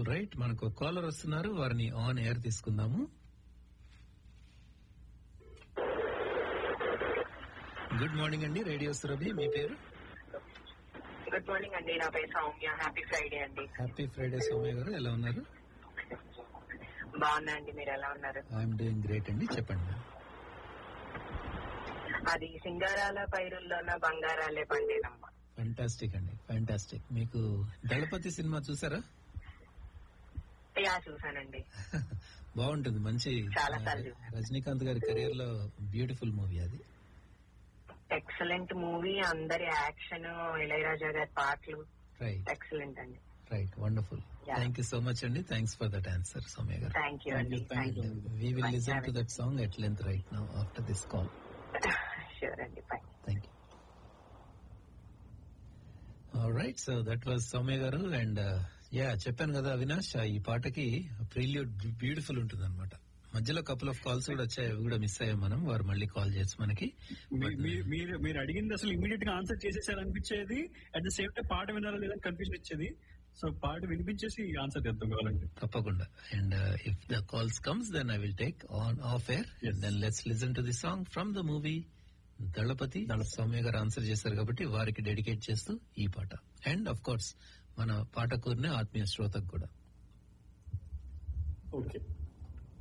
All right మనకు caller వస్తున్నారు వారిని ఆన్ ఎయిర్ తీసుకుందాము గుడ్ మార్నింగ్ అండి రేడియో సురభి మీ పేరు గుడ్ మార్నింగ్ అండి నా పేరు సౌమ్య హ్యాపీ ఫ్రైడే అండి హ్యాపీ ఫ్రైడే సౌమ్య గారు ఎలా ఉన్నారు బాగున్నా అండి మీరు ఎలా ఉన్నారు ఐఎమ్ డూయింగ్ గ్రేట్ అండి చెప్పండి అది సింగారాల పైరుల్లోన బంగారాలే పండేనమ్మ ఫ్యాంటాస్టిక్ అండి ఫ్యాంటాస్టిక్ మీకు దళపతి సినిమా చూసారా యా చూసానండి బాగుంటుంది మంచి చాలా ఆ, సార్లు చూసాను. రజనీకాంత్ గారి కెరియర్ లో బ్యూటిఫుల్ మూవీ అది ఎక్సలెంట్ మూవీ అందరి యాక్షన్ ఇళయరాజా గారి పాటలు రైట్ ఎక్సలెంట్ అండి right wonderful Yeah. Thank you so much అండి thanks for that answer Soumya garu thank you అండి thank you we will Bye. Listen to that song at length right now after this call sure అండి bye thank you right so that was Soumya garu and yeah చెప్పాను కదా అవినాష్ ఈ పాటకి prelude beautiful ఉంటుంది అనమాట మధ్యలో couple of calls కూడా వచ్చాయి అవి కూడా మిస్ అయ్యాం మనం వారు మళ్ళీ కాల్ చేసి మనకి మీ- మీ- మీరు మీరు అడిగింది అసలు ఇమీడియట్ గా ఆన్సర్ చేసేసారు అనిపించేది అట్ ద సేమ్ టైం పాట వినారా లేదని కన్ఫ్యూజన్ ఇచ్చేది సో పాట వినిపించేసి ఆన్సర్ చేద్దాం కావాలంటే తప్పకుండా and if the calls comes then I will take on off air Yes. Then let's listen to the song from the movie Thalapathi Soumya garu answer చేశారు కాబట్టి వారికి డెడికేట్ చేస్తూ ఈ పాట అండ్ అఫ్ కోర్స్ మన పాట కూరిన ఆత్మీయ శ్రోతకు కూడా ఓకే